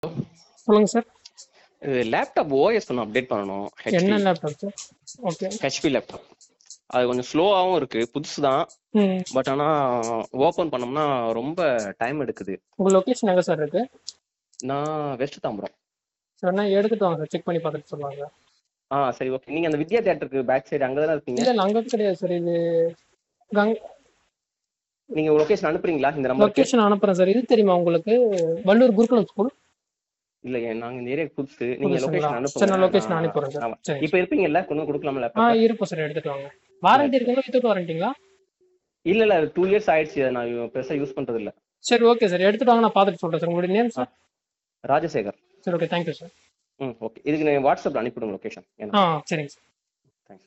சொல்லுங்க சார் இது laptop OS ஒன்று அப்டேட் பண்ணணும் என்ன laptop sir okay HP laptop அது கொஞ்சம் ஸ்லோவாகவும் இருக்கு புதுசு தான் ம் பட் ஆனால் ஓப்பன் பண்ணோம்னா ரொம்ப டைம் எடுக்குது உங்க லொகேஷன் எங்க சார் இருக்கு நான் வெஸ்ட் தாம்பரம் சார் நான் எடுத்துட்டு வாங்க சார் செக் பண்ணி பார்த்துட்டு சொல்லுவாங்க ஆ சரி ஓகே நீங்கள் அந்த வித்யா தேட்டருக்கு பேக் சைடு அங்கே தானே இருக்கீங்க இல்ல இல்ல, அங்க கிடையாது சார் இது கங் நீங்கள் லொகேஷன் அனுப்புறீங்களா இந்த நம்பருக்கு லொகேஷன் அனுப்புறேன் சார் இது தெரியுமா உங்களுக்கு வள்ளூர் குருகுலம் ஸ்கூல் இல்லை நாங்கள் இந்த ஏரியாக்கு புதுசு நீங்கள் புதுசுங்களா? லொகேஷன் சரி, நான் அனுப்புங்க location அனுப்பிடுறேன் சார். ஆமா. சரி. இப்போ இருப்பீங்கல்ல கொண்டு வந்து கொடுக்கலாமா ஆ லேப்டாப் இருப்போம் சார் எடுத்துட்டு வாங்க வாரண்டி இருக்குங்களா வித்தவுட் வாரண்டிங்களா இல்லை இல்லை டூ இயர்ஸ் ஆயிடுச்சு அதை நான் பெருசாக யூஸ் பண்ணுறது இல்லை சரி ஓகே சார் எடுத்துட்டு வாங்க நான் பார்த்துட்டு சொல்றேன் சார் உங்களுடைய நேம் சார் ராஜசேகர் சரி ஓகே தேங்க்யூ சார் ம் ஓகே இதுக்கு நீங்கள் வாட்ஸ்அப்பில் அனுப்பிவிடுங்க லொகேஷன் ஏன்னா ஆ சரிங்க சார்